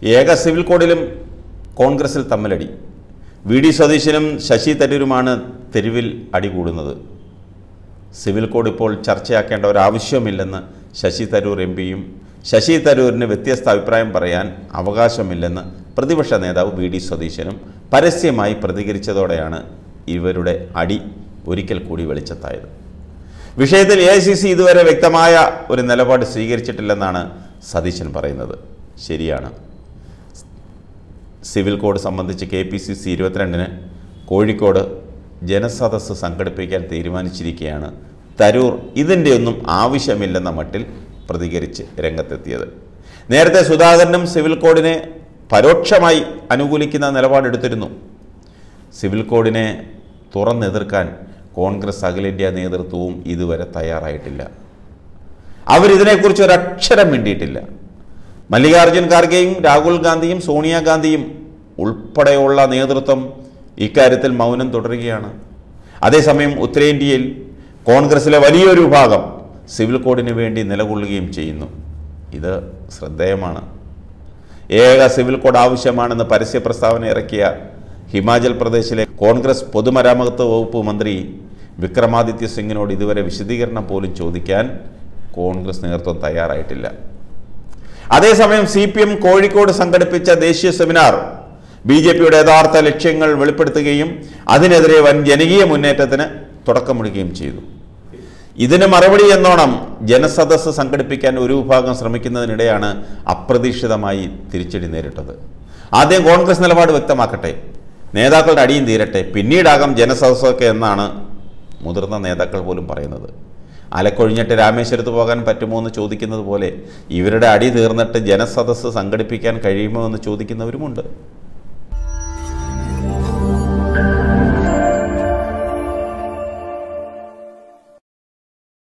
ഏക സിവിൽ കോഡിലും കോൺഗ്രസിൽ തമ്മിലടി V D സതീശനും ശശി തരൂരുമാണ് തെരുവിൽ അടികൂടുന്നത് സിവിൽ കോഡ് ഇപ്പോൾ ചർച്ചയാക്കേണ്ട ഒരാവശ്യമില്ലെന്ന് ശശി തരൂർ എം പിയും ശശി തരൂരിന് വ്യത്യസ്ത അഭിപ്രായം പറയാൻ അവകാശമില്ലെന്ന് പ്രതിപക്ഷ നേതാവ് വി ഡി സതീശനും പരസ്യമായി പ്രതികരിച്ചതോടെയാണ് ഇവരുടെ അടി ഒരിക്കൽ കൂടി വെളിച്ചത്തായത് വിഷയത്തിൽ എ ഐ സി സി ഇതുവരെ വ്യക്തമായ ഒരു നിലപാട് സ്വീകരിച്ചിട്ടില്ലെന്നാണ് സതീശൻ പറയുന്നത് ശരിയാണ് സിവിൽ കോഡ് സംബന്ധിച്ച് കെ പി സി സി ഇരുപത്തിരണ്ടിന് കോഴിക്കോട് ജനസദസ്സ് സംഘടിപ്പിക്കാൻ തീരുമാനിച്ചിരിക്കുകയാണ് തരൂർ ഇതിൻ്റെ ഒന്നും ആവശ്യമില്ലെന്ന മട്ടിൽ പ്രതികരിച്ച് രംഗത്തെത്തിയത് നേരത്തെ സുധാകരനും സിവിൽ കോഡിനെ പരോക്ഷമായി അനുകൂലിക്കുന്ന നിലപാടെടുത്തിരുന്നു സിവിൽ കോഡിനെ തുറന്നെതിർക്കാൻ കോൺഗ്രസ് അഖിലേന്ത്യാ നേതൃത്വവും ഇതുവരെ തയ്യാറായിട്ടില്ല അവരിതിനെക്കുറിച്ച് ഒരക്ഷരം മിണ്ടിയിട്ടില്ല മല്ലികാർജ്ജുൻ ഖാർഗെയും രാഹുൽ ഗാന്ധിയും സോണിയാഗാന്ധിയും ഉൾപ്പെടെയുള്ള നേതൃത്വം ഇക്കാര്യത്തിൽ മൗനം തുടരുകയാണ് അതേസമയം ഉത്തരേന്ത്യയിൽ കോൺഗ്രസിലെ വലിയൊരു വിഭാഗം സിവിൽ കോഡിന് വേണ്ടി നിലകൊള്ളുകയും ചെയ്യുന്നു ഇത് ശ്രദ്ധേയമാണ് ഏക സിവിൽ കോഡ് ആവശ്യമാണെന്ന് പരസ്യ പ്രസ്താവന ഇറക്കിയ ഹിമാചൽ പ്രദേശിലെ കോൺഗ്രസ് പൊതുമരാമത്ത് വകുപ്പ് മന്ത്രി വിക്രമാദിത്യ സിംഗിനോട് ഇതുവരെ വിശദീകരണം പോലും ചോദിക്കാൻ കോൺഗ്രസ് നേതൃത്വം തയ്യാറായിട്ടില്ല അതേസമയം സി പി എം കോഴിക്കോട് സംഘടിപ്പിച്ച ദേശീയ സെമിനാർ ബി ജെ പിയുടെ യഥാർത്ഥ ലക്ഷ്യങ്ങൾ വെളിപ്പെടുത്തുകയും അതിനെതിരെ വൻ ജനകീയ മുന്നേറ്റത്തിന് തുടക്കമിടുകയും ചെയ്തു ഇതിന് മറുപടി എന്നോണം ജനസദസ്സ് സംഘടിപ്പിക്കാൻ ഒരു വിഭാഗം ശ്രമിക്കുന്നതിനിടെയാണ് അപ്രതീക്ഷിതമായി തിരിച്ചടി നേരിട്ടത് ആദ്യം കോൺഗ്രസ് നിലപാട് വ്യക്തമാക്കട്ടെ നേതാക്കളുടെ അടിയും തീരട്ടെ പിന്നീടാകാം ജനസദസ്സൊക്കെ എന്നാണ് മുതിർന്ന നേതാക്കൾ പോലും പറയുന്നത് അലക്കൊഴിഞ്ഞിട്ട് രാമേശ്വരത്ത് പോകാൻ പറ്റുമോ എന്ന് ചോദിക്കുന്നത് പോലെ ഇവരുടെ അടി തീർന്നിട്ട് ജനസദസ്സ് സംഘടിപ്പിക്കാൻ കഴിയുമോ എന്ന് ചോദിക്കുന്നവരുമുണ്ട്